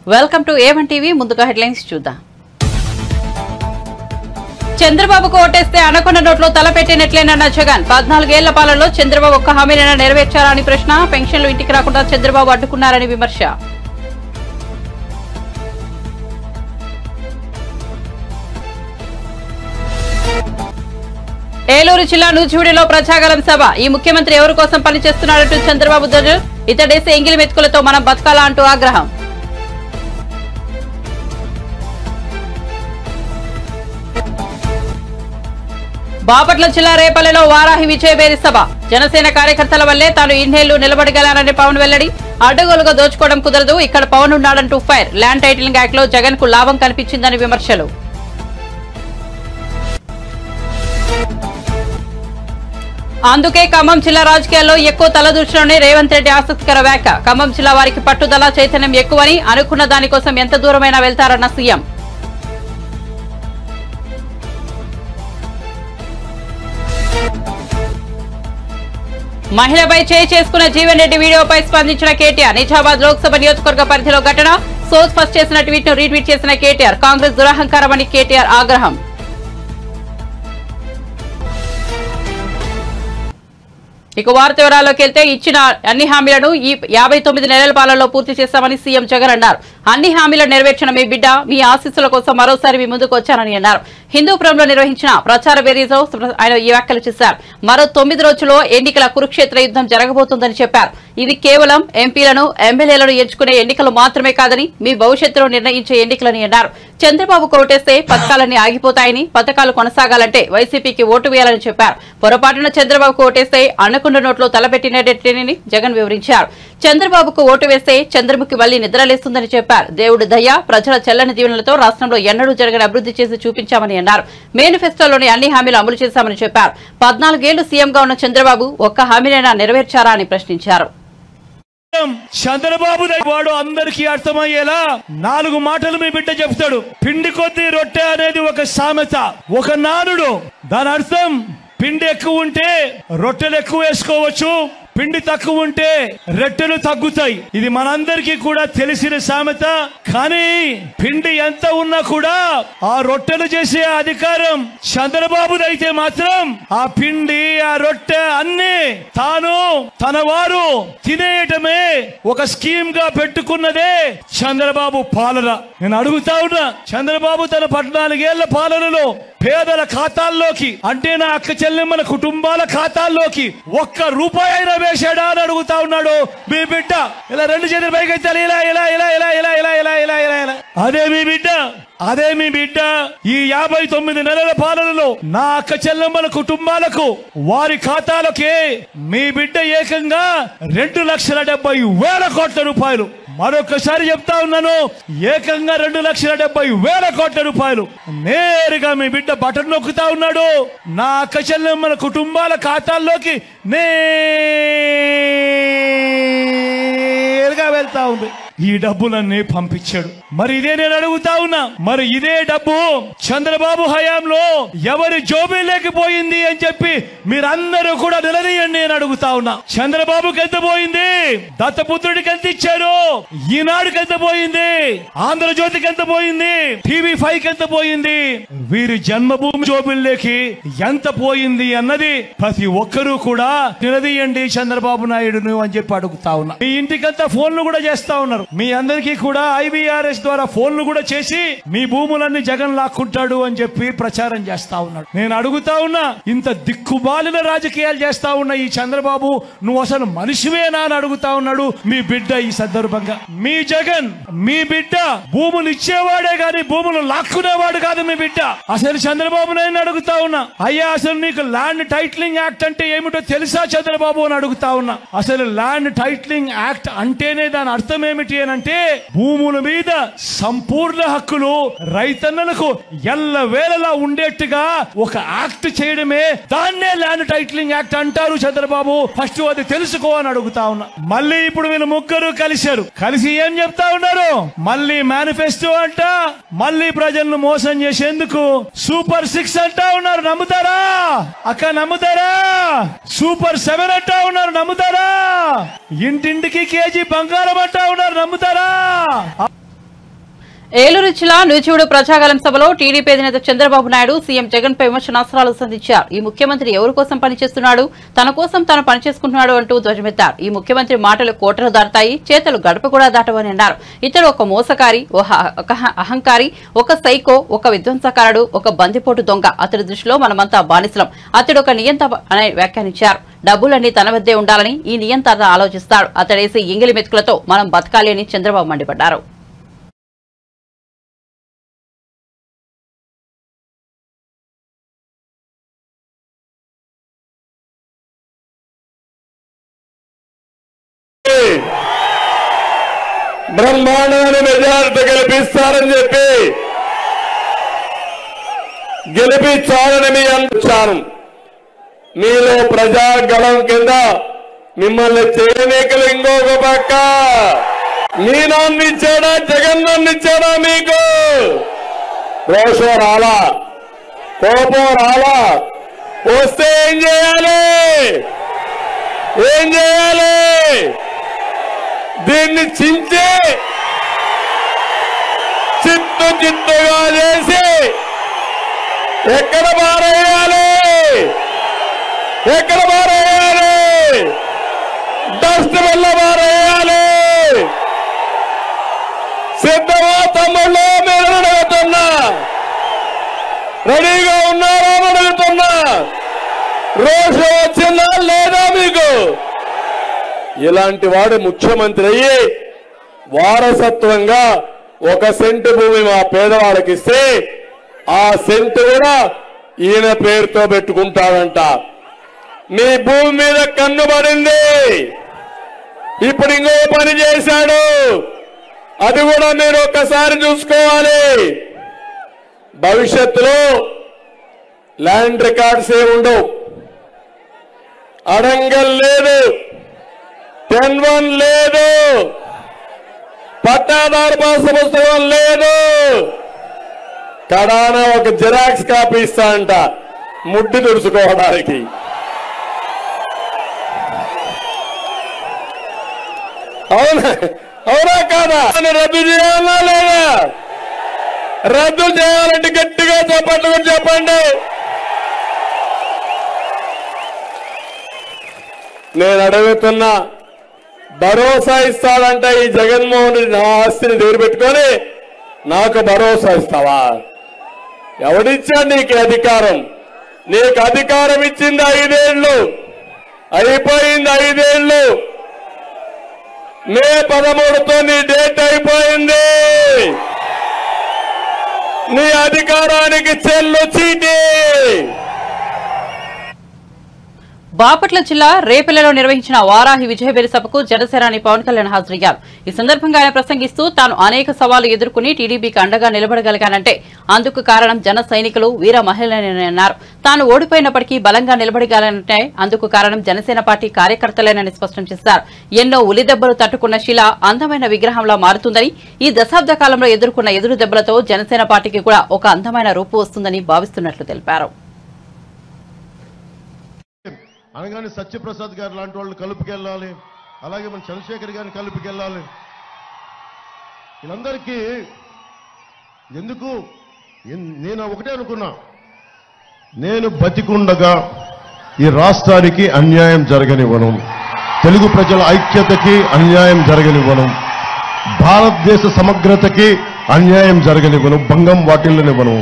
Welcome to A one TV ముందుగా headlines చూద్దాం చంద్రబాబుకు ఓటేస్తే అనకొండ నోట్లో తలపెట్టినట్లేనన్న జగన్ పద్నాలుగేళ్ల పాలనలో చంద్రబాబు ఒక్క హామీనైనా నెరవేర్చారా అని ప్రశ్న పెన్షన్లు ఇంటికి రాకుండా చంద్రబాబు అడ్డుకున్నారని విమర్శ ఏలూరు జిల్లా నూజివీడులో ప్రజాగలం సభ ఈ ముఖ్యమంత్రి ఎవరి కోసం పనిచేస్తున్నాడంటూ చంద్రబాబు ధ్వజం ఇతడేసే ఎంగిలి మెతుకులతో మనం బతకాలా అంటూ ఆగ్రహం బాపట్ల జిల్లా రేపల్లెలో వారాహి విజయబేరి సభ జనసేన కార్యకర్తల వల్లే తాను ఇన్నేళ్లు నిలబడగలనని పవన్ వెల్లడి అడ్డగోలుగా దోచుకోవడం కుదరదు ఇక్కడ పవన్ ఉన్నాడంటూ ఫైర్ ల్యాండ్ టైటిలింగ్ యాక్ట్ లో జగన్ కు లాభం కనిపించిందని విమర్శలు అందుకే ఖమ్మం జిల్లా రాజకీయాల్లో ఎక్కువ తలదూర్చడంలోనే రేవంత్ రెడ్డి ఆసక్తికర వ్యాఖ్య ఖమ్మం జిల్లా వారికి పట్టుదల చైతన్యం ఎక్కువని అనుకున్న దానికోసం ఎంత దూరమైనా వెళ్తారన్న సీఎం మహిళపై చేయి చేసుకున్న జీవన్ రెడ్డి వీడియోపై స్పందించిన కేటీఆర్ నిజామాబాద్ లోక్సభ నియోజకవర్గ పరిధిలో ఘటన సోర్స్ ఫస్ట్ చేసిన ట్వీట్ ను రీట్వీట్ చేసిన కేటీఆర్ కాంగ్రెస్ దురహంకారమని కేటీఆర్ ఆగ్రహం ఇక వార్త వివరాల్లోకి వెళ్తే ఇచ్చిన అన్ని హామీలను ఈ యాభై తొమ్మిది నెలల పాలనలో పూర్తి చేస్తామని సీఎం జగన్ అన్నారు అన్ని హామీలను నెరవేర్చిన మీ బిడ్డ మీ ఆశీస్సుల కోసం మరోసారి మీ ముందుకు వచ్చానని అన్నారు హిందూపురంలో నిర్వహించిన ప్రచార బేరీలో ఆయన ఈ వ్యాఖ్యలు చేశారు మరో తొమ్మిది రోజుల్లో ఎన్నికల కురుక్షేత్ర యుద్ధం జరగబోతోందని చెప్పారు ఇది కేవలం ఎంపీలను ఎమ్మెల్యేలను ఎంచుకునే ఎన్నికలు మాత్రమే కాదని మీ భవిష్యత్తును నిర్ణయించే ఎన్నికలని అన్నారు చంద్రబాబు ఓటేస్తే పథకాలన్నీ ఆగిపోతాయని పథకాలు కొనసాగాలంటే వైసీపీకి ఓటు వేయాలని చెప్పారు పొరపాటున చంద్రబాబుకు ఓటేస్తే అనకుండా నోట్లో తలపెట్టినట్టేనని జగన్ వివరించారు చంద్రబాబుకు ఓటు వేస్తే చంద్రముఖి వల్లి నిద్రలేస్తుందని చెప్పారు దేవుడి దయ ప్రజల చెల్లని దీవెనలతో రాష్ట్రంలో ఎన్నడూ జరగని అభివృద్ధి చేసి చూపించామని అన్నారు మేనిఫెస్టోలోని అన్ని హామీలు అమలు చేశామని చెప్పారు పద్నాలుగేళ్లు సీఎంగా ఉన్న చంద్రబాబు ఒక్క హామీనైనా నెరవేర్చారా అని ప్రశ్నించారు చంద్రబాబు దగ్గర వాడు అందరికీ అర్థమయ్యేలా నాలుగు మాటలు మీ బిడ్డ చెప్తాడు పిండి కొద్ది రొట్టె అనేది ఒక సామెత ఒక నానుడు దాని అర్థం పిండి ఎక్కువ ఉంటే రొట్టెలు ఎక్కువ వేసుకోవచ్చు పిండి తక్కువ ఉంటే రొట్టెలు తగ్గుతాయి ఇది మనందరికీ కూడా తెలిసిన సామెత కానీ పిండి ఎంత ఉన్నా కూడా ఆ రొట్టెలు చేసే అధికారం చంద్రబాబుదైతే మాత్రం ఆ పిండి ఆ రొట్టె అన్ని తాను తన వారు తినేయటమే ఒక స్కీమ్ గా పెట్టుకున్నదే చంద్రబాబు పాలన నేను అడుగుతా ఉన్నా చంద్రబాబు తన పద్నాలుగేళ్ల పాలనలో పేదల ఖాతాల్లోకి అంటే నా అక్క చెల్లెమ్మల కుటుంబాల ఖాతాల్లోకి ఒక్క రూపాయి అయినా వేశాడా అని అడుగుతా ఉన్నాడు మీ బిడ్డ ఇలా రెండు చేతులు పైకెత్తాలి ఇలా ఇలా ఇలా ఇలా ఇలా ఇలా ఇలా ఇలా ఇలా ఇలా అదే మీ బిడ్డ అదే మీ బిడ్డ ఈ యాభై తొమ్మిది నెలల పాలనలో నా అక్క చెల్లెమ్మల కుటుంబాలకు వారి ఖాతాలకే మీ బిడ్డ ఏకంగా రెండు లక్షల డెబ్బై వేల కోట్ల రూపాయలు మరొకసారి చెప్తా ఉన్నాను ఏకంగా రెండు లక్షల డెబ్బై వేల కోట్ల రూపాయలు నేరుగా మీ బిడ్డ బటన్ నొక్కుతా ఉన్నాడు నా అక్క చెల్లెమ్మల కుటుంబాల ఖాతాల్లోకి నేరుగా వెళ్తా ఉంది ఈ డబ్బులన్నీ పంపించాడు మరి ఇదే నేను అడుగుతా ఉన్నా మరి ఇదే డబ్బు చంద్రబాబు హయాంలో ఎవరి జోబీ లేకపోయింది అని చెప్పి మీరందరూ కూడా నిలదీయండి అని అడుగుతా ఉన్నా చంద్రబాబుకి ఎంత పోయింది దత్తపుత్రుడికి ఎంత ఇచ్చారు ఈనాడుకి ఎంత పోయింది ఆంధ్రజ్యోతికి ఎంత పోయింది టీవీ ఫైవ్ కి ఎంత పోయింది వీరి జన్మభూమి జోబుల్లోకి ఎంత పోయింది అన్నది ప్రతి ఒక్కరూ కూడా నిలదీయండి చంద్రబాబు నాయుడును అని చెప్పి అడుగుతా ఉన్నా మీ ఇంటికంతా ఫోన్లు కూడా చేస్తా ఉన్నారు మీ అందరికీ కూడా ఐవీఆర్ఎస్ ద్వారా ఫోన్లు కూడా చేసి మీ భూములన్నీ జగన్ లాక్కుంటాడు అని చెప్పి ప్రచారం చేస్తా ఉన్నాడు నేను అడుగుతా ఉన్నా ఇంత దిక్కుబాలిన రాజకీయాలు చేస్తా ఉన్న ఈ చంద్రబాబు నువ్వు అసలు మనిషివేనా అని అడుగుతా ఉన్నాడు మీ బిడ్డ ఈ సందర్భంగా మీ జగన్ మీ బిడ్డ భూములు ఇచ్చేవాడే గాని భూములు లాక్కునేవాడు కాదు మీ బిడ్డ అసలు చంద్రబాబు నాయుడు అడుగుతా ఉన్నా అయ్యా అసలు నీకు ల్యాండ్ టైటిలింగ్ యాక్ట్ అంటే ఏమిటో తెలుసా చంద్రబాబు అని అడుగుతా ఉన్నా అసలు ల్యాండ్ టైటిలింగ్ యాక్ట్ అంటేనే దాని అర్థం ఏమిటి అని అంటే భూముల మీద సంపూర్ణ హక్కులు రైతన్నలకు ఎల్ల వేళలా ఉండేట్టుగా ఒక యాక్ట్ చేయడమే దాన్నే ల్యాండ్ టైటిలింగ్ యాక్ట్ అంటారు చంద్రబాబు ఫస్ట్ అది తెలుసుకో అని అడుగుతా ఉన్నా మళ్ళీ ఇప్పుడు వీళ్ళు ముగ్గురు కలిశారు కలిసి ఏం చెప్తా ఉన్నారు మళ్ళీ మేనిఫెస్టో అంట మళ్ళీ ప్రజలను మోసం చేసేందుకు సూపర్ సిక్స్ అంటా ఉన్నారు నమ్ముతారా అక్క నమ్ముతారా సూపర్ సెవెన్ అంటా ఉన్నారు నమ్ముతారా ఇంటింటికి కేజీ బంగారం అంటా ఉన్నారు నమ్ముతారా ఏలూరు జిల్లా నూజివీడు ప్రజాగలం సభలో టీడీపీ అధినేత చంద్రబాబు నాయుడు సీఎం జగన్ పై విమర్శనాస్త్రాలు సంధించారు ఈ ముఖ్యమంత్రి ఎవరి కోసం పనిచేస్తున్నాడు తన కోసం తాను పనిచేసుకుంటున్నాడు అంటూ ధ్వజమెత్తారు ఈ ముఖ్యమంత్రి మాటలు కోటలు దాటుతాయి చేతలు గడప కూడా దాటవని అన్నారు ఇతడు ఒక మోసకారి ఒక ఒక అహంకారి ఒక సైకో ఒక విధ్వంసకారుడు ఒక బందిపోటు దొంగ అతడి దృష్టిలో మనమంతా బానిసలం అతడు ఒక నియంత అని వ్యాఖ్యానించారు డబ్బులన్నీ తన వద్దే ఉండాలని ఈ నియంత ఆలోచిస్తాడు అతడేసి ఎంగిలి మెతుకులతో మనం బతకాలి అని చంద్రబాబు మండిపడ్డారు బ్రహ్మాండమైన మెజారిటీ గెలిపిస్తారని చెప్పి గెలిపించాలని మీ అంటాను మీలో ప్రజాగళం కింద మిమ్మల్ని చేయనీకలు ఇంకొక పక్క మీ నాన్న ఇచ్చాడా జగన్ నాన్న ఇచ్చాడా మీకు రోషం రాలా కోపం రాలా వస్తే ఏం చేయాలి ఏం చేయాలి దీన్ని చించి చిత్తు చిత్తుగా చేసి ఎక్కడ మారేయాలి ఎక్కడ మారేయాలి డస్ట్ వల్ల మారేయాలి సిద్ధమా తమ్ముళ్ళు మీరు అడుగుతున్నా రెడీగా ఉన్నారా అని అడుగుతున్నా రోజు వచ్చిందా లేదా మీకు ఇలాంటి వాడు ముఖ్యమంత్రి అయ్యి వారసత్వంగా ఒక సెంటు భూమి మా పేదవాళ్ళకి ఇస్తే ఆ సెంటు కూడా ఈయన పేరుతో పెట్టుకుంటాడంట మీ భూమి మీద కన్ను పడింది ఇప్పుడు ఇంకో పని చేశాడు అది కూడా మీరు ఒక్కసారి చూసుకోవాలి భవిష్యత్తులో ల్యాండ్ రికార్డ్స్ ఏ ఉండవు అడంగల్ లేదు టెన్ వన్ లేదు పట్టాదారు పాస్ పుస్తకం లేదు కడాన ఒక జిరాక్స్ కాపీ ఇస్తా అంట ముడ్డి తుడుచుకోవడానికి అవునా అవునా కాదా దాన్ని రద్దు చేయాలా లేదా రద్దు చేయాలంటే గట్టిగా చెప్పండి చెప్పండి నేను అడుగుతున్నా భరోసా ఇస్తాడంట ఈ జగన్మోహన్ రెడ్డి నా ఆస్తిని దగ్గర పెట్టుకొని నాకు భరోసా ఇస్తావా ఎవడిచ్చాడు నీకు అధికారం నీకు అధికారం ఇచ్చింది ఐదేళ్లు అయిపోయింది ఐదేళ్లు మే పదమూడుతో నీ డేట్ అయిపోయింది నీ అధికారానికి చెల్లు చీటీ బాపట్ల జిల్లా రేపల్లెలో నిర్వహించిన వారాహి విజయబేరి సభకు జనసేనాని పవన్ కళ్యాణ్ హాజరయ్యారు ఈ సందర్భంగా ఆయన ప్రసంగిస్తూ తాను అనేక సవాళ్లు ఎదుర్కొని టీడీపీకి అండగా నిలబడగలిగానంటే అందుకు కారణం జన సైనికులు వీర మహిళలేనని అన్నారు తాను ఓడిపోయినప్పటికీ బలంగా నిలబడగలనంటే అందుకు కారణం జనసేన పార్టీ కార్యకర్తలేనని స్పష్టం చేశారు ఎన్నో ఉలి దెబ్బలు తట్టుకున్న శిల అందమైన విగ్రహంలా మారుతుందని ఈ దశాబ్ద కాలంలో ఎదుర్కొన్న ఎదురు దెబ్బలతో జనసేన పార్టీకి కూడా ఒక అందమైన రూపు వస్తుందని భావిస్తున్నట్లు తెలిపారు అనగానే సత్యప్రసాద్ గారు లాంటి వాళ్ళు కలుపుకెళ్ళాలి అలాగే మన చంద్రశేఖర్ గారిని కలుపుకెళ్ళాలి వీళ్ళందరికీ ఎందుకు ఎన్- నేను ఒకటే అనుకున్నా నేను బతికుండగా ఈ రాష్ట్రానికి అన్యాయం జరగనివ్వను తెలుగు ప్రజల ఐక్యతకి అన్యాయం జరగనివ్వను భారతదేశ సమగ్రతకి అన్యాయం జరగనివ్వను భంగం వాటిల్లనివ్వను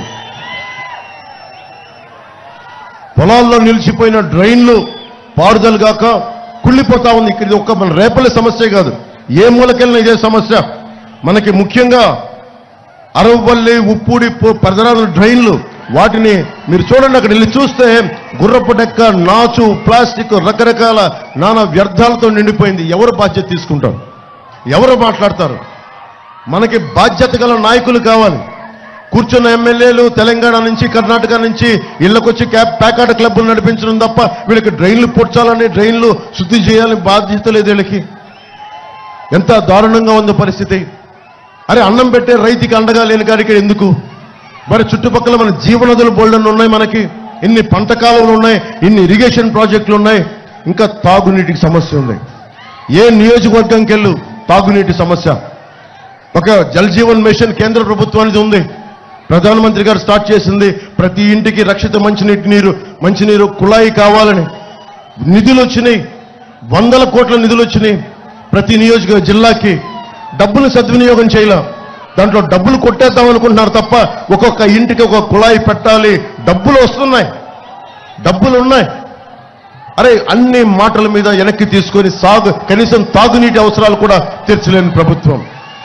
పొలాల్లో నిలిచిపోయిన డ్రైన్లు పారుదల గాక కుళ్ళిపోతా ఉంది ఇక్కడ ఇది ఒక్క మన రేపల్లి సమస్య కాదు ఏ మూలకెళ్ళిన ఇదే సమస్య మనకి ముఖ్యంగా అరవపల్లి ఉప్పూడి పో- పరిసరాల డ్రైన్లు వాటిని మీరు చూడండి అక్కడ వెళ్ళి చూస్తే గుర్రపు డెక్క నాచు ప్లాస్టిక్ రకరకాల నానా వ్యర్థాలతో నిండిపోయింది ఎవరు బాధ్యత తీసుకుంటారు ఎవరు మాట్లాడతారు మనకి బాధ్యత గల నాయకులు కావాలి కూర్చున్న ఎమ్మెల్యేలు తెలంగాణ నుంచి కర్ణాటక నుంచి ఇళ్లకొచ్చి క్యాప్ ప్యాకాట క్లబ్లు నడిపించడం తప్ప వీళ్ళకి డ్రైన్లు పొడ్చాలని డ్రైన్లు శుద్ధి చేయాలని బాధ్యత లేదు వీళ్ళకి ఎంత దారుణంగా ఉంది పరిస్థితి అరే అన్నం పెట్టే రైతుకి అండగా లేని కాడికి ఎందుకు మరి చుట్టుపక్కల మన జీవనదులు బోల్డన్ ఉన్నాయి మనకి ఇన్ని పంట కాలువలు ఉన్నాయి ఇన్ని ఇరిగేషన్ ప్రాజెక్టులు ఉన్నాయి ఇంకా తాగునీటికి సమస్య ఉంది ఏ నియోజకవర్గంకి వెళ్ళు తాగునీటి సమస్య ఒక జల్ జీవన్ మిషన్ కేంద్ర ప్రభుత్వానికి ఉంది ప్రధానమంత్రి గారు స్టార్ట్ చేసింది ప్రతి ఇంటికి రక్షిత మంచినీటి నీరు మంచినీరు కుళాయి కావాలని నిధులు వచ్చినాయి వందల కోట్ల నిధులు వచ్చినాయి ప్రతి నియోజక జిల్లాకి డబ్బులు సద్వినియోగం చేయాల దాంట్లో డబ్బులు కొట్టేద్దాం అనుకుంటున్నారు తప్ప ఒక్కొక్క ఇంటికి ఒక కుళాయి పెట్టాలి డబ్బులు వస్తున్నాయి డబ్బులు ఉన్నాయి అరే అన్ని మాటల మీద వెనక్కి తీసుకొని సాగు కనీసం తాగునీటి అవసరాలు కూడా తీర్చలేని ప్రభుత్వం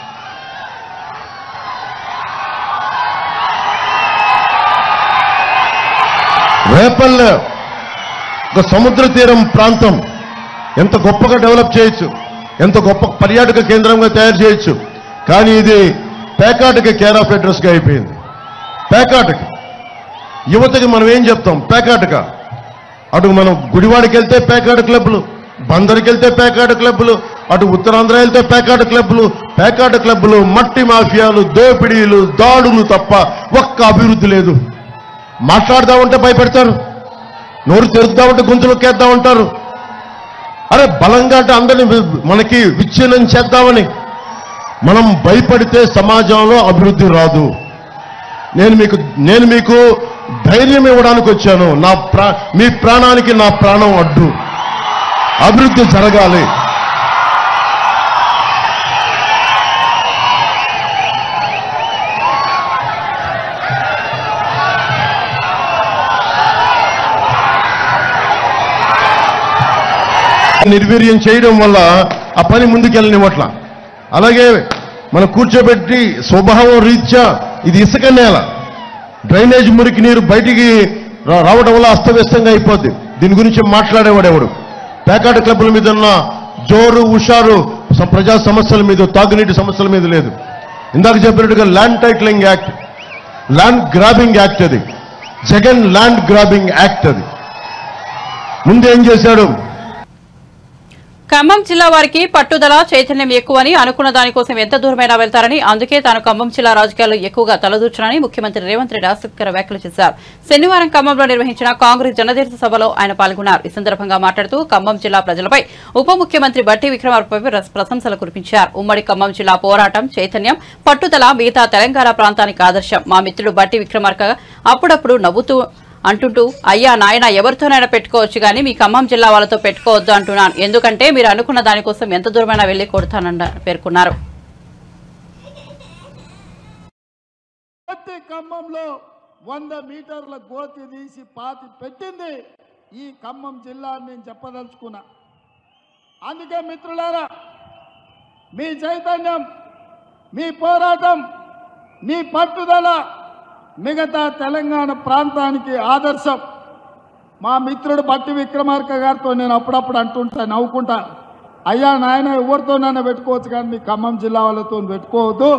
రేపల్లె ఒక సముద్ర తీరం ప్రాంతం ఎంత గొప్పగా డెవలప్ చేయొచ్చు ఎంత గొప్ప పర్యాటక కేంద్రంగా తయారు చేయొచ్చు కానీ ఇది పేకాటకి కేర్ ఆఫ్ అడ్రస్ గా అయిపోయింది పేకాటకి యువతకి మనం ఏం చెప్తాం పేకాటక అటు మనం గుడివాడికి వెళ్తే పేకాట క్లబ్లు బందరికి వెళ్తే పేకాట క్లబ్లు అటు ఉత్తరాంధ్ర వెళ్తే పేకాట క్లబ్లు పేకాట క్లబ్లు మట్టి మాఫియాలు దోపిడీలు దాడులు తప్ప ఒక్క అభివృద్ధి లేదు మాట్లాడదామంటే భయపెడతారు నోరు తెరుద్దామంటే గొంతులు కేద్దాం ఉంటారు అరే బలంగా అంటే అందరిని వి- మనకి విచ్ఛిన్నం చేద్దామని మనం భయపడితే సమాజంలో అభివృద్ధి రాదు నేను మీకు నేను మీకు ధైర్యం ఇవ్వడానికి వచ్చాను నా ప్రా మీ ప్రాణానికి నా ప్రాణం అడ్డు అభివృద్ధి జరగాలి నిర్వీర్యం చేయడం వల్ల ఆ పని ముందుకెళ్ళనివ్వట్ల అలాగే మనం కూర్చోబెట్టి స్వభావం రీత్యా ఇది ఇసుక నేల డ్రైనేజ్ మురికి నీరు బయటికి రా- రావడం వల్ల అస్తవ్యస్తంగా అయిపోద్ది దీని గురించి మాట్లాడేవాడు ఎవడు పేకాట క్లబ్ల మీద ఉన్న జోరు హుషారు స- ప్రజా సమస్యల మీద తాగునీటి సమస్యల మీద లేదు ఇందాక చెప్పినట్టుగా land titling act land grabbing act అది జగన్ ల్యాండ్ గ్రాబింగ్ యాక్ట్ అది ముందు ఏం చేశాడు ఖమ్మం జిల్లా వారికి పట్టుదల చైతన్యం ఎక్కువని అనుకున్న దానికోసం ఎంత దూరమైనా వెళ్తారని అందుకే తాను ఖమ్మం జిల్లా రాజకీయాల్లో ఎక్కువగా తలదూర్చునని ముఖ్యమంత్రి రేవంత్ రెడ్డి ఆసక్తికర వ్యాఖ్యలు చేశారు శనివారం ఖమ్మంలో నిర్వహించిన కాంగ్రెస్ జనదేశ సభలో ఆయన పాల్గొన్నారు ఈ సందర్భంగా మాట్లాడుతూ ఖమ్మం జిల్లా ప్రజలపై ఉప ముఖ్యమంత్రి బట్టి విక్రమార్కపై రస- ప్రశంసలు కురిపించారు ఉమ్మడి ఖమ్మం జిల్లా పోరాటం చైతన్యం పట్టుదల మిగతా తెలంగాణ ప్రాంతానికి ఆదర్శం మా మిత్రుడు బట్టి విక్రమార్క అప్పుడప్పుడు నవ్వుతూ అంటుంటూ అయ్యా నాయన ఎవరితోనైనా పెట్టుకోవచ్చు కానీ మీ ఖమ్మం జిల్లా వాళ్ళతో పెట్టుకోవద్దు అంటున్నాను ఎందుకంటే మీరు అనుకున్న దానికోసం ఎంత దూరమైనా వెళ్లి కొడతానన్న పేర్కొన్నారు ప్రతి ఖమ్మంలో వంద మీటర్ల గోతి తీసి పాతి పెట్టింది ఈ ఖమ్మం జిల్లా అని నేను చెప్పదలుచుకున్నా అందుకే మిత్రులారా మీ చైతన్యం మీ పోరాటం మీ పట్టుదల మిగతా తెలంగాణ ప్రాంతానికి ఆదర్శం మా మిత్రుడు బట్టి విక్రమార్క గారితో నేను అప్పుడప్పుడు అంటుంటా నవ్వుకుంటా అయ్యా నాయన ఎవరితోనైనా పెట్టుకోవచ్చు కానీ మీ ఖమ్మం జిల్లా వాళ్ళతో పెట్టుకోవద్దు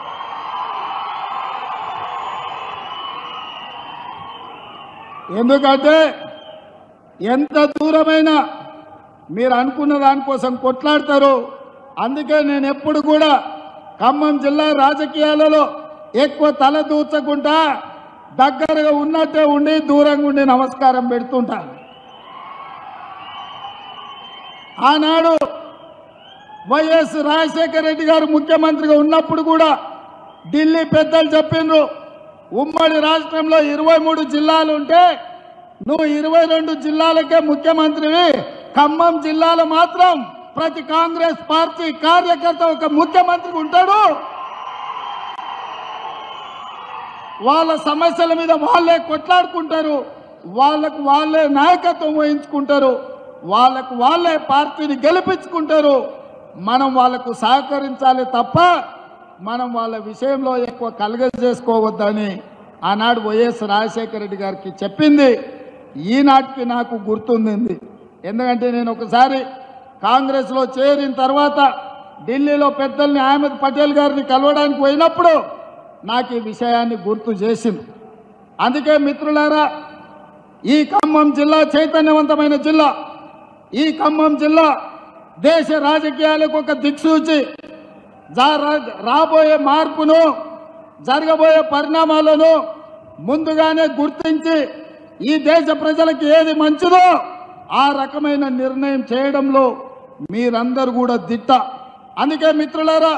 ఎందుకంటే ఎంత దూరమైనా మీరు అనుకున్న దానికోసం కొట్లాడతారు అందుకే నేను ఎప్పుడు కూడా ఖమ్మం జిల్లా రాజకీయాలలో ఎక్కువ తల దూచకుండా దగ్గరగా ఉన్నట్టే ఉండి దూరంగా ఉండి నమస్కారం పెడుతుంటాను ఆనాడు వైఎస్ రాజశేఖర రెడ్డి గారు ముఖ్యమంత్రిగా ఉన్నప్పుడు కూడా ఢిల్లీ పెద్దలు చెప్పిండ్రు ఉమ్మడి రాష్ట్రంలో ఇరవై మూడు జిల్లాలు ఉంటే నువ్వు ఇరవై రెండు జిల్లాలకే ముఖ్యమంత్రివి ఖమ్మం జిల్లాలో మాత్రం ప్రతి కాంగ్రెస్ పార్టీ కార్యకర్త ఒక ముఖ్యమంత్రి ఉంటాడు వాళ్ళ సమస్యల మీద వాళ్ళే కొట్లాడుకుంటారు వాళ్ళకు వాళ్ళే నాయకత్వం వహించుకుంటారు వాళ్ళకు వాళ్ళే పార్టీని గెలిపించుకుంటారు మనం వాళ్ళకు సహకరించాలి తప్ప మనం వాళ్ళ విషయంలో ఎక్కువ కలగజేసుకోవద్దని ఆనాడు వైఎస్ రాజశేఖర రెడ్డి గారికి చెప్పింది ఈనాటికి నాకు గుర్తుంది ఎందుకంటే నేను ఒకసారి కాంగ్రెస్లో చేరిన తర్వాత ఢిల్లీలో పెద్దల్ని అహ్మద్ పటేల్ గారిని కలవడానికి పోయినప్పుడు నాకు ఈ విషయాన్ని గుర్తు చేసింది అందుకే మిత్రులారా ఈ ఖమ్మం జిల్లా చైతన్యవంతమైన జిల్లా ఈ ఖమ్మం జిల్లా దేశ రాజకీయాలకు ఒక దిక్సూచి జా- రా- రాబోయే మార్పును జరగబోయే పరిణామాలను ముందుగానే గుర్తించి ఈ దేశ ప్రజలకు ఏది మంచిదో ఆ రకమైన నిర్ణయం చేయడంలో మీరందరూ కూడా దిట్ట అందుకే మిత్రులారా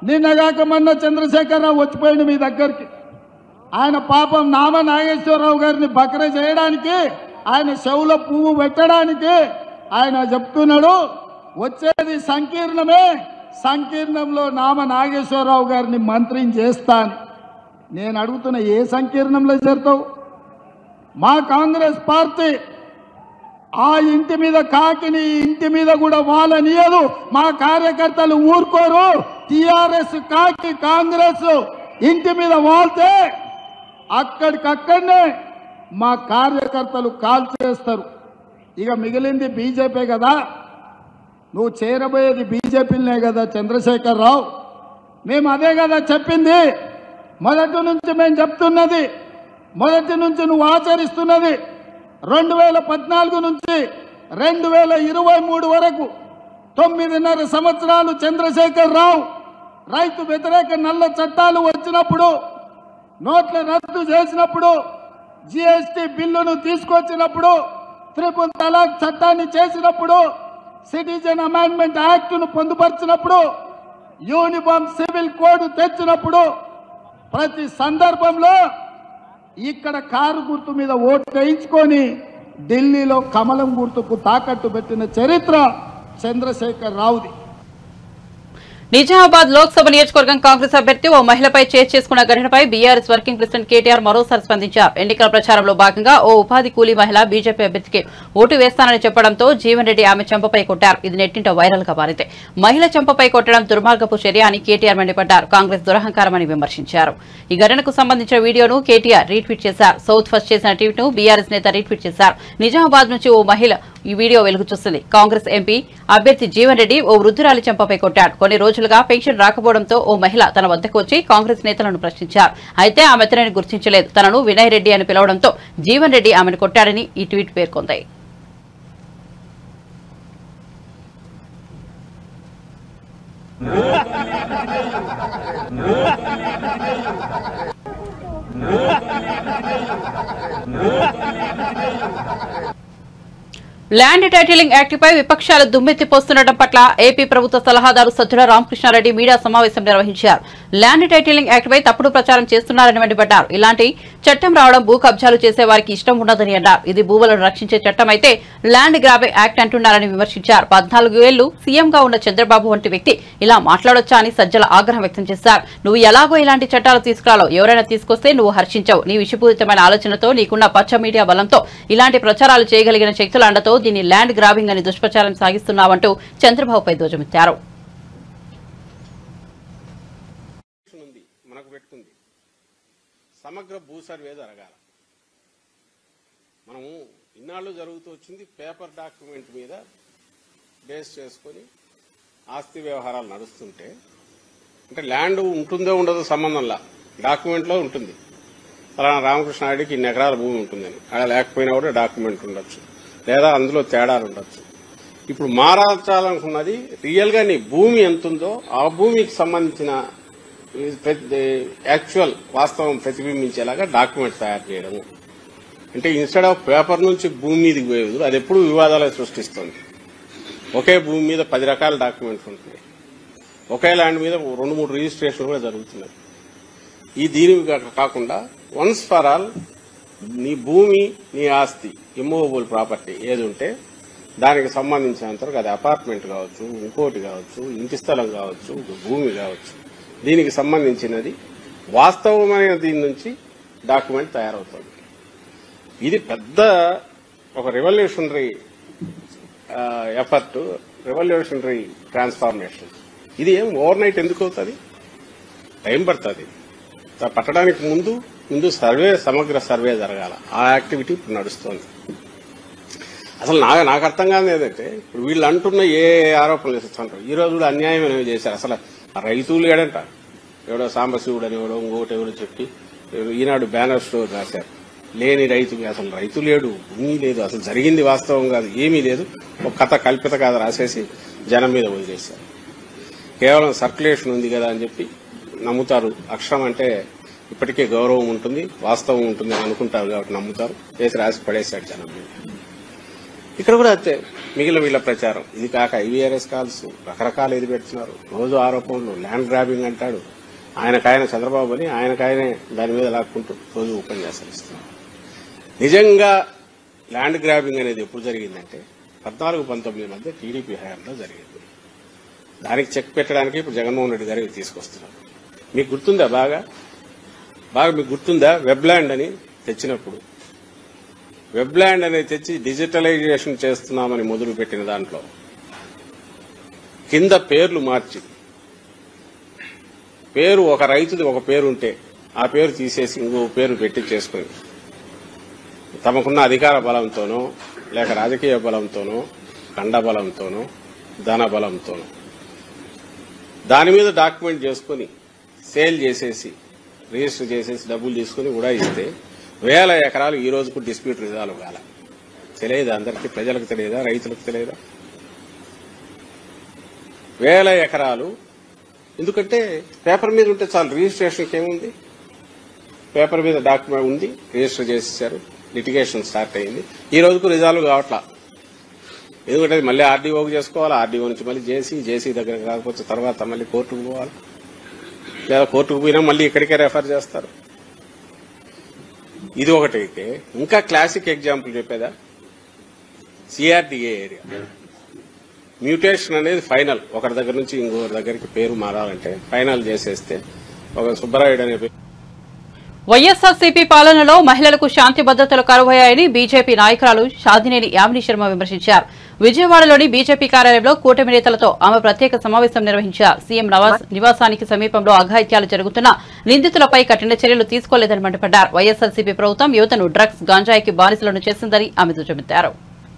నిన్నగాక మొన్న చంద్రశేఖరరావు వచ్చిపోయింది మీ దగ్గరికి ఆయన పాపం నామ నాగేశ్వరరావు గారిని బకర చేయడానికి ఆయన చెవులో పువ్వు పెట్టడానికి ఆయన చెప్తున్నాడు వచ్చేది సంకీర్ణమే సంకీర్ణంలో నామ నాగేశ్వరరావు గారిని మంత్రిని చేస్తాను నేను అడుగుతున్న ఏ సంకీర్ణంలో చేరుతావు మా కాంగ్రెస్ పార్టీ ఆ ఇంటి మీద కాకిని ఈ ఇంటి మీద కూడా వాళ్ళనియదు మా కార్యకర్తలు ఊరుకోరు టిఆర్ఎస్ కాకి కాంగ్రెస్ ఇంటి మీద వాళ్తే అక్కడికక్కడనే మా కార్యకర్తలు కాల్ చేస్తారు ఇక మిగిలింది బీజేపీ కదా నువ్వు చేరబోయేది బీజేపీలనే కదా చంద్రశేఖర్ రావు మేము అదే కదా చెప్పింది మొదటి నుంచి మేము చెప్తున్నది మొదటి నుంచి నువ్వు ఆచరిస్తున్నది రెండు వేల పద్నాలుగు నుంచి రెండు వేల ఇరవై మూడు వరకు తొమ్మిదిన్నర సంవత్సరాలు చంద్రశేఖర్ రావు రైతు వ్యతిరేక నల్ల చట్టాలు వచ్చినప్పుడు నోట్ల రద్దు చేసినప్పుడు జిఎస్టి బిల్లును తీసుకొచ్చినప్పుడు త్రిపుల్ తలాక్ చట్టాన్ని చేసినప్పుడు సిటిజన్ అమెండ్మెంట్ యాక్ట్ ను పొందుపరిచినప్పుడు యూనిఫామ్ సివిల్ కోడ్ తెచ్చినప్పుడు ప్రతి సందర్భంలో ఇక్కడ కారు గుర్తు మీద ఓటు వేయించుకొని ఢిల్లీలో కమలం గుర్తుకు తాకట్టు పెట్టిన చరిత్ర చంద్రశేఖర్ రావుది నిజామాబాద్ లోక్సభ నియోజకవర్గం కాంగ్రెస్ అభ్యర్థి ఓ మహిళపై చేజ్ చేసుకున్న ఘటనపై బీఆర్ఎస్ వర్కింగ్ ప్రెసిడెంట్ కేటీఆర్ మరోసారి స్పందించారు ఎన్నికల ప్రచారంలో భాగంగా ఓ ఉపాధి కూలీ మహిళ బీజేపీ అభ్యర్థికి ఓటు వేస్తానని చెప్పడంతో జీవన్ రెడ్డి ఆమె చెంపపై కొట్టారు ఇది నెట్టింట వైరల్ గా మారింది మహిళ చెంపపై కొట్టడం దుర్మార్గపు చర్య అని కేటీఆర్ మండిపడ్డారు కాంగ్రెస్ దురహంకారమని విమర్శించారు ఈ ఘటనకు సంబంధించిన వీడియోను కేటీఆర్ రీట్వీట్ చేశారు సౌత్ ఫస్ట్ చేసిన ట్వీట్ ను బీఆర్ఎస్ నేత రీట్వీట్ చేశారు నిజామాబాద్ నుంచి ఓ మహిళ ఈ వీడియో వెలుగు చూస్తుంది కాంగ్రెస్ ఎంపీ అభ్యర్థి జీవన్ రెడ్డి ఓ వృద్ధురాలి చెంపపై కొట్టాడు కొన్ని రోజులుగా పెన్షన్ రాకపోవడంతో ఓ మహిళ తన వద్దకు వచ్చి కాంగ్రెస్ నేతలను ప్రశ్నించారు అయితే ఆమె అతనిని గుర్తించలేదు తనను వినయ్ రెడ్డి అని పిలవడంతో జీవన్ రెడ్డి ఆమెను కొట్టాడని ఈ ట్వీట్ పేర్కొంది ల్యాండ్ టైటిలింగ్ యాక్ట్ పై విపక్షాలు దుమ్మెత్తిపోస్తుండటం పట్ల ఏపీ ప్రభుత్వ సలహాదారు సజ్జల రామకృష్ణారెడ్డి మీడియా సమావేశం నిర్వహించారు ల్యాండ్ టైటిలింగ్ యాక్ట్ పై తప్పుడు ప్రచారం చేస్తున్నారని మండిపడ్డారు ఇలాంటి చట్టం రావడం భూ కబ్జాలు చేసే వారికి ఇష్టం ఉండదని అన్నారు ఇది భూములను రక్షించే చట్టం అయితే ల్యాండ్ గ్రాబింగ్ యాక్ట్ అంటున్నారని విమర్శించారు పద్నాలుగు ఏళ్లు సీఎంగా ఉన్న చంద్రబాబు వంటి వ్యక్తి ఇలా మాట్లాడొచ్చా అని సజ్జల ఆగ్రహం వ్యక్తం చేశారు నువ్వు ఎలాగో ఇలాంటి చట్టాలు తీసుకురాలో ఎవరైనా తీసుకొస్తే నువ్వు హర్షించవు నీ విషపూరితమైన ఆలోచనతో నీకున్న పచ్చ మీడియా బలంతో ఇలాంటి ప్రచారాలు చేయగలిగిన శక్తుల అండతో దీన్ని ల్యాండ్ గ్రాబింగ్ అని దుష్ప్రచారం సాగిస్తున్నావంటూ చంద్రబాబుపై ధ్వజమెత్తారు ఉంది మనకు పెట్టుకుంది సమగ్ర భూ సర్వే జరగాల మనము ఇన్నాళ్ళు జరుగుతూ వచ్చింది పేపర్ డాక్యుమెంట్ మీద బేస్ చేసుకొని ఆస్తి వ్యవహారాలు నడుస్తుంటే అంటే ల్యాండ్ ఉంటుందో ఉండదో సంబంధంలా డాక్యుమెంట్లో ఉంటుంది ఫలానా రామకృష్ణ నాయుడికి ఇన్ని ఎకరాల భూమి ఉంటుందని అలా లేకపోయినా కూడా డాక్యుమెంట్ ఉండొచ్చు లేదా అందులో తేడాలు ఉండొచ్చు ఇప్పుడు మారాల్చాలనుకున్నది రియల్ గా నీ భూమి ఎంత ఉందో ఆ భూమికి సంబంధించిన యాక్చువల్ వాస్తవం ప్రతిబింబించేలాగా డాక్యుమెంట్ తయారు చేయడము అంటే ఇన్స్టెడ్ ఆఫ్ పేపర్ నుంచి భూమి మీదకి పోయేది అది ఎప్పుడు వివాదాలు సృష్టిస్తుంది ఒకే భూమి మీద పది రకాల డాక్యుమెంట్స్ ఉంటున్నాయి ఒకే ల్యాండ్ మీద రెండు మూడు రిజిస్ట్రేషన్ కూడా జరుగుతున్నాయి ఈ దీని కా- కాకుండా వన్స్ ఫర్ ఆల్ నీ భూమి నీ ఆస్తి ఇమ్మూవబుల్ ప్రాపర్టీ ఏది ఉంటే దానికి సంబంధించినంత వరకు అది అపార్ట్మెంట్ కావచ్చు ఇంకోటి కావచ్చు ఇంటి స్థలం కావచ్చు భూమి కావచ్చు దీనికి సంబంధించినది వాస్తవమైన దీని నుంచి డాక్యుమెంట్ తయారవుతుంది ఇది పెద్ద ఒక రెవల్యూషనరీ ఎఫర్ట్ రెవల్యూషనరీ ట్రాన్స్ఫార్మేషన్ ఇది ఏం ఓవర్ నైట్ ఎందుకు అవుతుంది టైం పడుతుంది దా- పట్టడానికి ముందు ముందు సర్వే సమగ్ర సర్వే జరగాల ఆ యాక్టివిటీ ఇప్పుడు నడుస్తోంది అసలు నాకు నాకు అర్థం కాదు ఏదంటే ఇప్పుడు వీళ్ళు అంటున్న ఏ ఆరోపణలు చేస్తుంటారు ఈ రోజు కూడా అన్యాయం అనేవి చేశారు అసలు ఆ రైతులు ఏడంట ఎవడో సాంబశివుడు అని ఎవడో ఇంకోటి ఎవరో చెప్పి ఎవరో ఈనాడు బ్యానర్ స్టోర్ రాశారు లేని రైతు అసలు రైతు లేడు భూమి లేదు అసలు జరిగింది వాస్తవం కాదు ఏమీ లేదు ఒక కథ కల్పిత కథ రాసేసి జనం మీద వదిలేశారు కేవలం సర్క్యులేషన్ ఉంది కదా అని చెప్పి నమ్ముతారు అక్షరం అంటే ఇప్పటికే గౌరవం ఉంటుంది వాస్తవం ఉంటుంది అని అనుకుంటారు కాబట్టి నమ్ముతారు వేసి రాసి పడేశాడు జనం మీద ఇక్కడ కూడా అంతే మిగిలిన వీళ్ళ ప్రచారం ఇది కాక ఐవీఆర్ఎస్ కాల్స్ రకరకాల ఇది పెడుతున్నారు రోజు ఆరోపణలు ల్యాండ్ గ్రాబింగ్ అంటాడు ఆయనకాయన చంద్రబాబు అని ఆయనకాయనే దాని మీద లాక్కుంటూ రోజు ఉపన్యాసాలు ఇస్తున్నారు నిజంగా ల్యాండ్ గ్రాబింగ్ అనేది ఎప్పుడు జరిగిందంటే పద్నాలుగు పంతొమ్మిది మధ్య టీడీపీ హయాంలో జరిగింది దానికి చెక్ పెట్టడానికి ఇప్పుడు జగన్మోహన్ రెడ్డి గారికి తీసుకొస్తున్నారు మీకు గుర్తుందా బాగా బాగా మీకు గుర్తుందా వెబ్ ల్యాండ్ అని తెచ్చినప్పుడు వెబ్ ల్యాండ్ అనేది తెచ్చి డిజిటలైజేషన్ చేస్తున్నామని మొదలు పెట్టిన దాంట్లో కింద పేర్లు మార్చి పేరు ఒక రైతుది ఒక పేరు ఉంటే ఆ పేరు తీసేసి ఇంకో పేరు పెట్టి చేసుకుని తమకున్న అధికార బలంతోనో లేక రాజకీయ బలంతోనో కండ బలంతోనో ధన బలంతోనో దాని మీద డాక్యుమెంట్ చేసుకుని సేల్ చేసేసి రిజిస్టర్ చేసేసి డబ్బులు తీసుకుని కూడా ఇస్తే వేల ఎకరాలు ఈ రోజుకు డిస్ప్యూట్ రిజాల్వ్ కాల తెలియదా అందరికీ ప్రజలకు తెలియదా రైతులకు తెలియదా వేల ఎకరాలు ఎందుకంటే పేపర్ మీద ఉంటే చాలు రిజిస్ట్రేషన్కి ఏముంది పేపర్ మీద డాక్యుమెంట్ ఉంది రిజిస్టర్ చేసేసారు లిటిగేషన్ స్టార్ట్ అయింది ఈ రోజుకు రిజాల్వ్ కావట్లా ఎందుకంటే అది మళ్ళీ ఆర్డీఓకి చేసుకోవాలి ఆర్డీఓ నుంచి మళ్ళీ జేసీ జేసీ దగ్గర కాకపోతే తర్వాత మళ్ళీ కోర్టుకు పోవాలి లేదా కోర్టుకు పోయినా మళ్ళీ ఇక్కడికే రెఫర్ చేస్తారు ఇది ఒకటైతే ఇంకా క్లాసిక్ ఎగ్జాంపుల్ చెప్పేదా సిఆర్డిఏ ఏరియా మ్యూటేషన్ అనేది ఫైనల్ ఒకరి దగ్గర నుంచి ఇంకొకరి దగ్గరికి పేరు మారాలంటే ఫైనల్ చేసేస్తే ఒక సుబ్బరాయుడు అనే పేరు వైఎస్ఆర్సీపీ పాలనలో మహిళలకు శాంతి భద్రతలు కరువయ్యాయని బీజేపీ నాయకురాలు షాదినేని యామిని శర్మ విమర్శించారు విజయవాడలోని బీజేపీ కార్యాలయంలో కూటమి నేతలతో ఆమె ప్రత్యేక సమావేశం నిర్వహించారు సీఎం నవాజ్ నివాసానికి సమీపంలో అఘాయిత్యాలు జరుగుతున్నా నిందితులపై కఠిన చర్యలు తీసుకోలేదని మండిపడ్డారు వైఎస్ఆర్సీపీ ప్రభుత్వం యువతను డ్రగ్స్ గాంజాయికి బానిసలను చేసిందని ఆమె దుయ్యబట్టారు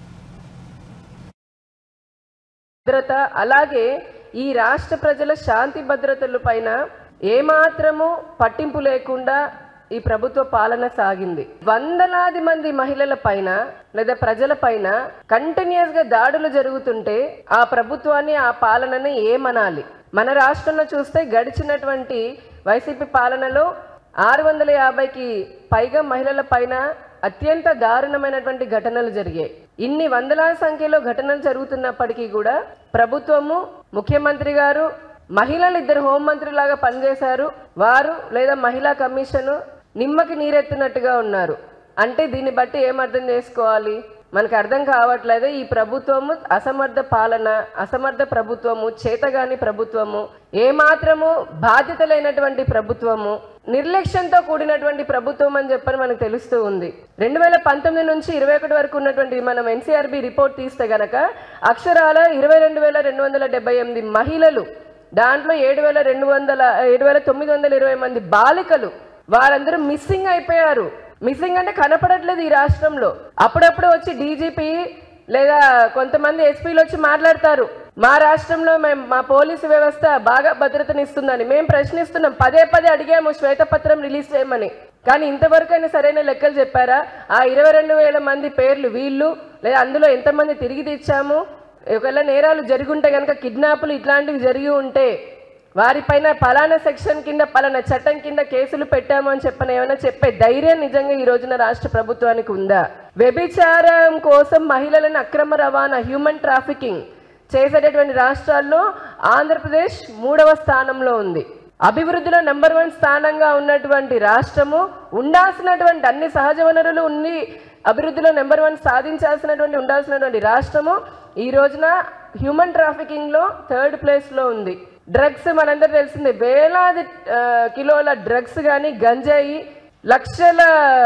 భద్రత అలాగే ఈ రాష్ట్ర ప్రజల శాంతి భద్రతల పైన ఏమాత్రము పట్టింపు లేకుండా ఈ ప్రభుత్వ పాలన సాగింది వందలాది మంది మహిళల పైన లేదా ప్రజల పైన కంటిన్యూస్ గా దాడులు జరుగుతుంటే ఆ ప్రభుత్వాన్ని ఆ పాలనని ఏమనాలి మన రాష్ట్రంలో చూస్తే గడిచినటువంటి వైసీపీ పాలనలో ఆరు వందల యాభైకి పైగా మహిళల పైన అత్యంత దారుణమైనటువంటి ఘటనలు జరిగాయి ఇన్ని వందలాది సంఖ్యలో ఘటనలు జరుగుతున్నప్పటికీ కూడా ప్రభుత్వము ముఖ్యమంత్రి గారు మహిళలు ఇద్దరు హోంమంత్రిలాగా పనిచేశారు వారు లేదా మహిళా కమిషను నిమ్మకి నీరెత్తినట్టుగా ఉన్నారు అంటే దీన్ని బట్టి ఏం అర్థం చేసుకోవాలి మనకు అర్థం కావట్లేదు ఈ ప్రభుత్వము అసమర్థ పాలన అసమర్థ ప్రభుత్వము చేతగాని ప్రభుత్వము ఏమాత్రము బాధ్యత లేనటువంటి ప్రభుత్వము నిర్లక్ష్యంతో కూడినటువంటి ప్రభుత్వం అని చెప్పని మనకు తెలుస్తూ ఉంది రెండు వేల పంతొమ్మిది నుంచి ఇరవై ఒకటి వరకు ఉన్నటువంటి మనం ఎన్సీఆర్బి రిపోర్ట్ తీస్తే గనక అక్షరాల ఇరవై రెండు వేల రెండు వందల డెబ్బై ఎనిమిది మహిళలు దాంట్లో ఏడు వేల రెండు వందల ఏడు వేల తొమ్మిది వందల ఇరవై మంది బాలికలు వారందరూ మిస్సింగ్ అయిపోయారు మిస్సింగ్ అంటే కనపడట్లేదు ఈ రాష్ట్రంలో అప్పుడప్పుడు వచ్చి డీజీపీ లేదా కొంతమంది ఎస్పీలు వచ్చి మాట్లాడతారు మా రాష్ట్రంలో మేము మా పోలీసు వ్యవస్థ బాగా భద్రతనిస్తుందని మేము ప్రశ్నిస్తున్నాం పదే పదే అడిగాము శ్వేతపత్రం రిలీజ్ చేయమని కానీ ఇంతవరకైనా సరైన లెక్కలు చెప్పారా ఆ ఇరవై రెండు వేల మంది పేర్లు వీళ్ళు లేదా అందులో ఎంతమంది తిరిగి తెచ్చాము ఒకవేళ నేరాలు జరిగి ఉంటే కనుక కిడ్నాపులు ఇట్లాంటివి జరిగి ఉంటే వారిపైన పలానా సెక్షన్ కింద పలానా చట్టం కింద కేసులు పెట్టాము అని చెప్పని ఏమైనా చెప్పే ధైర్యం నిజంగా ఈ రోజున రాష్ట్ర ప్రభుత్వానికి ఉందా వ్యభిచారం కోసం మహిళలను అక్రమ రవాణా హ్యూమన్ ట్రాఫికింగ్ చేసేటటువంటి రాష్ట్రాల్లో ఆంధ్రప్రదేశ్ మూడవ స్థానంలో ఉంది అభివృద్ధిలో నెంబర్ వన్ స్థానంగా ఉన్నటువంటి రాష్ట్రము ఉండాల్సినటువంటి అన్ని సహజ వనరులు ఉండి అభివృద్ధిలో నెంబర్ వన్ సాధించాల్సినటువంటి ఉండాల్సినటువంటి రాష్ట్రము ఈ రోజున హ్యూమన్ ట్రాఫికింగ్ లో థర్డ్ ప్లేస్ లో ఉంది డ్రగ్స్ మనందరూ తెలిసిందే వేలాది ఆ, కిలోల డ్రగ్స్ కానీ గంజాయి లక్షల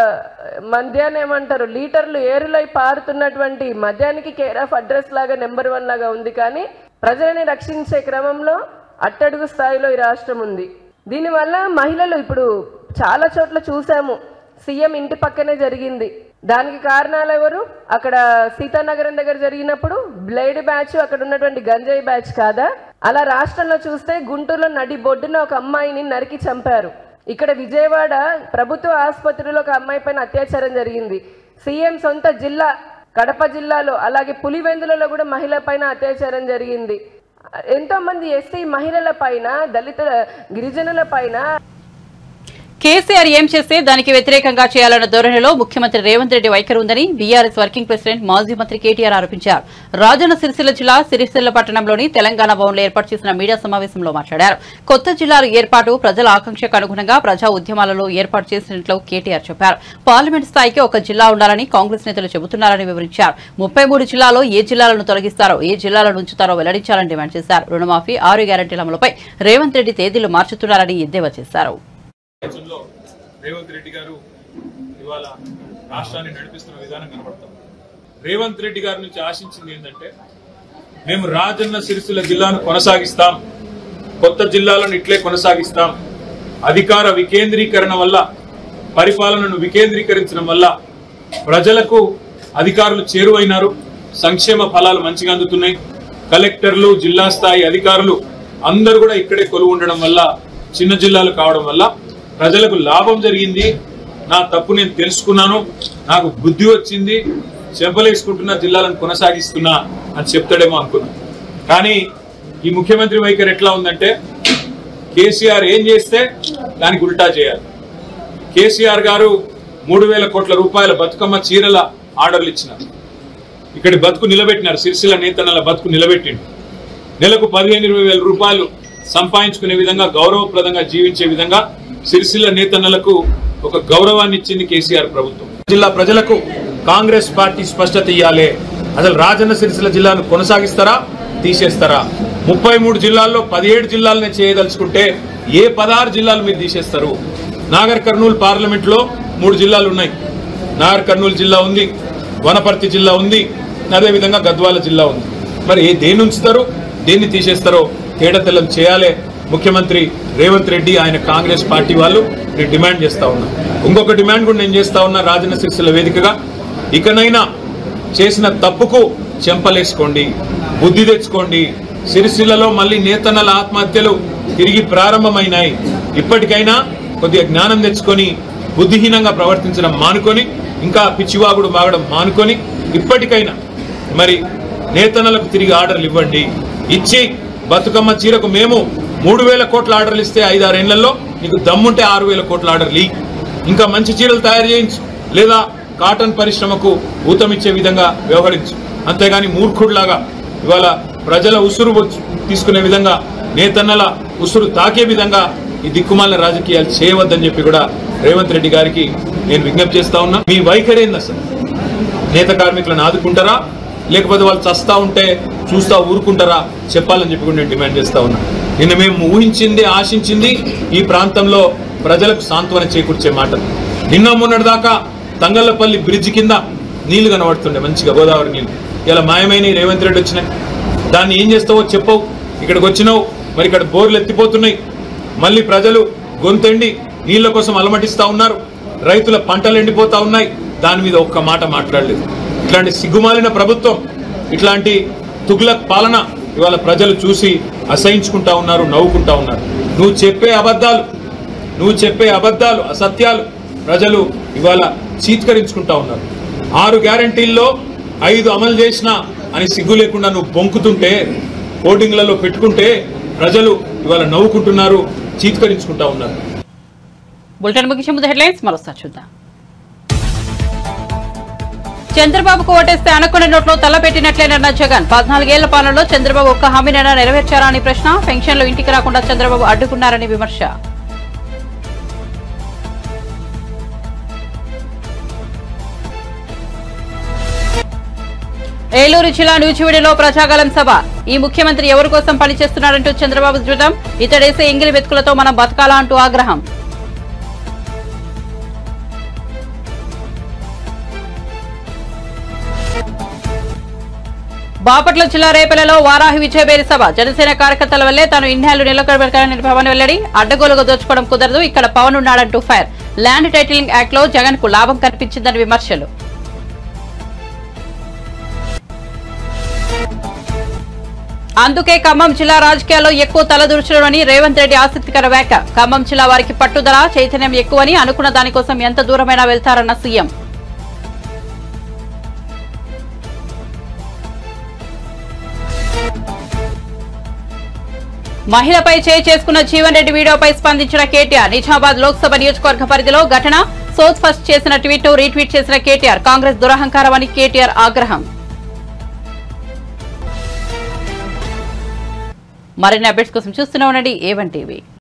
మద్యాన్ని ఏమంటారు లీటర్లు ఏరులై పారుతున్నటువంటి మద్యానికి కేర్ ఆఫ్ అడ్రస్ లాగా నెంబర్ వన్ లాగా ఉంది కానీ ప్రజలని రక్షించే క్రమంలో అట్టడుగు స్థాయిలో ఈ రాష్ట్రం ఉంది దీనివల్ల మహిళలు ఇప్పుడు చాలా చోట్ల చూసాము సీఎం ఇంటి పక్కనే జరిగింది దానికి కారణాలు ఎవరు అక్కడ సీతానగరం దగ్గర జరిగినప్పుడు బ్లేడ్ బ్యాచ్ అక్కడ ఉన్నటువంటి గంజాయి బ్యాచ్ కాదా అలా రాష్ట్రంలో చూస్తే గుంటూరులో నడి బొడ్డున ఒక అమ్మాయిని నరికి చంపారు ఇక్కడ విజయవాడ ప్రభుత్వ ఆసుపత్రిలో ఒక అమ్మాయి పైన అత్యాచారం జరిగింది సీఎం సొంత జిల్లా కడప జిల్లాలో అలాగే పులివెందులలో కూడా మహిళ పైన అత్యాచారం జరిగింది ఎంతో మంది ఎస్సీ మహిళల పైన దళిత గిరిజనుల పైన కేసీఆర్ ఏం చేస్తే దానికి వ్యతిరేకంగా చేయాలన్న ధోరణిలో ముఖ్యమంత్రి రేవంత్ రెడ్డి వైఖరి ఉందని బీఆర్ఎస్ వర్కింగ్ ప్రెసిడెంట్ మాజీ మంత్రి కేటీఆర్ ఆరోపించారు రాజన్న సిరిసిల్ల జిల్లా సిరిసిల్ల పట్టణంలోని తెలంగాణ భవన్లో ఏర్పాటు చేసిన మీడియా సమావేశంలో మాట్లాడారు కొత్త జిల్లాల ఏర్పాటు ప్రజల ఆకాంక్షకు అనుగుణంగా ప్రజా ఉద్యమాలలో ఏర్పాటు చేసినట్లు కేటీఆర్ చెప్పారు పార్లమెంట్ స్థాయికి ఒక జిల్లా ఉండాలని కాంగ్రెస్ నేతలు చెబుతున్నారని వివరించారు ముప్పై మూడు జిల్లాలో ఏ జిల్లాలను తొలగిస్తారో ఏ జిల్లాలను ఉంచుతారో వెల్లడించాలని డిమాండ్ చేశారు రుణమాఫీ ఆరు గ్యారంటీల అమలుపై రేవంత్ రెడ్డి తేదీలు మార్చుతున్నారని ఎద్దేవా చేశారు నేపథ్యంలో రేవంత్ రెడ్డి గారు ఇవాళ రాష్ట్రాన్ని నడిపిస్తున్న విధానం కనబడతాం రేవంత్ రెడ్డి గారి నుంచి ఆశించింది ఏంటంటే మేము రాజన్న సిరిసిల్ల జిల్లాను కొనసాగిస్తాం కొత్త జిల్లాలను ఇట్లే కొనసాగిస్తాం అధికార వికేంద్రీకరణ వల్ల పరిపాలనను వికేంద్రీకరించడం వల్ల ప్రజలకు అధికారులు చేరువైనారు సంక్షేమ ఫలాలు మంచిగా అందుతున్నాయి కలెక్టర్లు జిల్లా స్థాయి అధికారులు అందరూ కూడా ఇక్కడే కొలువు ఉండడం వల్ల చిన్న జిల్లాలు కావడం వల్ల ప్రజలకు లాభం జరిగింది నా తప్పు నేను తెలుసుకున్నాను నాకు బుద్ధి వచ్చింది చెంపలేసుకుంటున్న జిల్లాలను కొనసాగిస్తున్నా అని చెప్తాడేమో అనుకున్నా కానీ ఈ ముఖ్యమంత్రి వైఖరి ఎట్లా ఉందంటే కేసీఆర్ ఏం చేస్తే దానికి ఉల్టా చేయాలి కేసీఆర్ గారు మూడు వేల కోట్ల రూపాయల బతుకమ్మ చీరల ఆర్డర్లు ఇచ్చినారు ఇక్కడి బతుకు నిలబెట్టినారు సిరిసిల్ల నేతన్నల బతుకు నిలబెట్టిండు నెలకు పదిహేను ఇరవై వేల రూపాయలు సంపాదించుకునే విధంగా గౌరవప్రదంగా జీవించే విధంగా సిరిసిల్ల నేతన్నలకు ఒక గౌరవాన్ని ఇచ్చింది కేసీఆర్ ప్రభుత్వం జిల్లా ప్రజలకు కాంగ్రెస్ పార్టీ స్పష్టత ఇవ్వాలి అసలు రాజన్న సిరిసిల్ల జిల్లాను కొనసాగిస్తారా తీసేస్తారా ముప్పై మూడు జిల్లాల్లో పదిహేడు జిల్లాలనే చేయదలుచుకుంటే ఏ పదహారు జిల్లాలు మీరు తీసేస్తారు నాగర్ కర్నూలు పార్లమెంట్ లో మూడు జిల్లాలు ఉన్నాయి నాగర్ కర్నూలు జిల్లా ఉంది వనపర్తి జిల్లా ఉంది అదేవిధంగా గద్వాల జిల్లా ఉంది మరి ఏ దేన్ని ఉంచుతారు దేన్ని తీసేస్తారో తేడతెల్లం చేయాలి ముఖ్యమంత్రి రేవంత్ రెడ్డి ఆయన కాంగ్రెస్ పార్టీ వాళ్ళు నేను డిమాండ్ చేస్తా ఉన్నా ఇంకొక డిమాండ్ కూడా నేను చేస్తా ఉన్నా రాజన్న సిరిసిల్ల వేదికగా ఇకనైనా చేసిన తప్పుకు చెంపలేసుకోండి బుద్ధి తెచ్చుకోండి సిరిసిల్లలో మళ్ళీ నేతన్నల ఆత్మహత్యలు తిరిగి ప్రారంభమైనాయి ఇప్పటికైనా కొద్దిగా జ్ఞానం తెచ్చుకొని బుద్ధిహీనంగా ప్రవర్తించడం మానుకొని ఇంకా పిచ్చివాగుడు మాగడం మానుకొని ఇప్పటికైనా మరి నేతన్నలకు తిరిగి ఆర్డర్లు ఇవ్వండి ఇచ్చి బతుకమ్మ చీరకు మేము మూడు వేల కోట్ల ఆర్డర్లు ఇస్తే ఐదారేళ్లలో నీకు దమ్ముంటే ఆరు వేల కోట్ల ఆర్డర్లు ఇయ్యి. ఇంకా మంచి చీరలు తయారు చేయించు లేదా కాటన్ పరిశ్రమకు ఊతమిచ్చే విధంగా వ్యవహరించు అంతేగాని మూర్ఖుడిలాగా ఇవాళ ప్రజల ఉసురు వచ్చి- తీసుకునే విధంగా నేతన్నల ఉసురు తాకే విధంగా ఈ దిక్కుమాలిన రాజకీయాలు చేయవద్దని చెప్పి కూడా రేవంత్ రెడ్డి గారికి నేను విజ్ఞప్తి చేస్తా ఉన్నా మీ వైఖరి ఏంది అసలు నేత కార్మికులను ఆదుకుంటారా లేకపోతే వాళ్ళు చస్తా ఉంటే చూస్తా ఊరుకుంటారా చెప్పాలని చెప్పి కూడా నేను డిమాండ్ చేస్తా ఉన్నా నిన్న మేము ఊహించింది ఆశించింది ఈ ప్రాంతంలో ప్రజలకు సాంత్వన చేకూర్చే మాట నిన్న మొన్నటి దాకా తంగళ్ళపల్లి బ్రిడ్జ్ కింద నీళ్లు కనబడుతుండే మంచిగా గోదావరి నీళ్లు ఇలా మాయమైన రేవంత్ రెడ్డి వచ్చినాయి దాన్ని ఏం చేస్తావో చెప్పవు ఇక్కడికి వచ్చినావు మరి ఇక్కడ బోర్లు ఎత్తిపోతున్నాయి మళ్ళీ ప్రజలు గొంతెండి నీళ్ల కోసం అలమటిస్తా ఉన్నారు రైతుల పంటలు ఎండిపోతా ఉన్నాయి దాని మీద ఒక్క మాట మాట్లాడలేదు ఇట్లాంటి సిగ్గుమాలిన ప్రభుత్వం ఇట్లాంటి తుగ్లక్ పాలన ఇవాళ ప్రజలు చూసి అసహించుకుంటా ఉన్నారు నవ్వుకుంటా ఉన్నారు నువ్వు చెప్పే అబద్ధాలు నువ్వు చెప్పే అబద్ధాలు అసత్యాలు ప్రజలు ఇవాళ చీత్కరించుకుంటా ఉన్నారు ఆరు గ్యారంటీల్లో ఐదు అమలు చేసినా అని సిగ్గు లేకుండా నువ్వు బొంకుతుంటే ఓటింగ్లలో పెట్టుకుంటే ప్రజలు ఇవాళ నవ్వుకుంటున్నారు చీత్కరించుకుంటా ఉన్నారు బులెటిన్ ముగించే ముందు హెడ్లైన్స్ మరోసారి చూద్దాం చంద్రబాబుకు ఓటేస్తే అనకొండ నోట్లో తలపెట్టినట్లేనన్న జగన్ పద్నాలుగేళ్ల పాలనలో చంద్రబాబు ఒక్క హామీనైనా నెరవేర్చారా అని ప్రశ్న పెన్షన్లు ఇంటికి రాకుండా చంద్రబాబు అడ్డుకున్నారని విమర్శ ఏలూరు జిల్లా నూజివీడిలో ప్రజాగలం సభ ఈ ముఖ్యమంత్రి ఎవరి కోసం పనిచేస్తున్నాడంటూ చంద్రబాబు ధృతం ఇతడేసే ఎంగిలి వెతుకులతో మనం బతకాలా అంటూ ఆగ్రహం బాపట్ల జిల్లా రేపలలో వారాహి విజయబేరి సభ జనసేన కార్యకర్తల వల్లే తాను ఇన్నేళ్లు నిలకడబెట్టాలని పవన్ వెల్లడి అడ్డగోలుగా దోచుకోవడం కుదరదు ఇక్కడ పవన్ ఉన్నాడంటూ ఫైర్ ల్యాండ్ టైటిలింగ్ యాక్ట్ లో జగన్ కు లాభం కనిపించిందని విమర్శలు అందుకే ఖమ్మం జిల్లా రాజకీయాల్లో ఎక్కువ తలదూర్చడమని రేవంత్ రెడ్డి ఆసక్తికర వ్యాఖ్య ఖమ్మం జిల్లా వారికి పట్టుదల చైతన్యం ఎక్కువని అనుకున్న దానికోసం ఎంత దూరమైనా వెళ్తారన్న సీఎం మహిళపై చేయి చేసుకున్న జీవన్ రెడ్డి వీడియోపై స్పందించిన కేటీఆర్ నిజామాబాద్ లోక్సభ నియోజకవర్గ పరిధిలో ఘటన సోత్ ఫస్ట్ చేసిన ట్వీట్ రీట్వీట్ చేసిన కేటీఆర్ కాంగ్రెస్ దురహంకారం అని కేటీఆర్ ఆగ్రహం మరిన్ని అప్డేట్స్ కోసం చూస్తూనే ఉండండి ఏవన్ టీవీ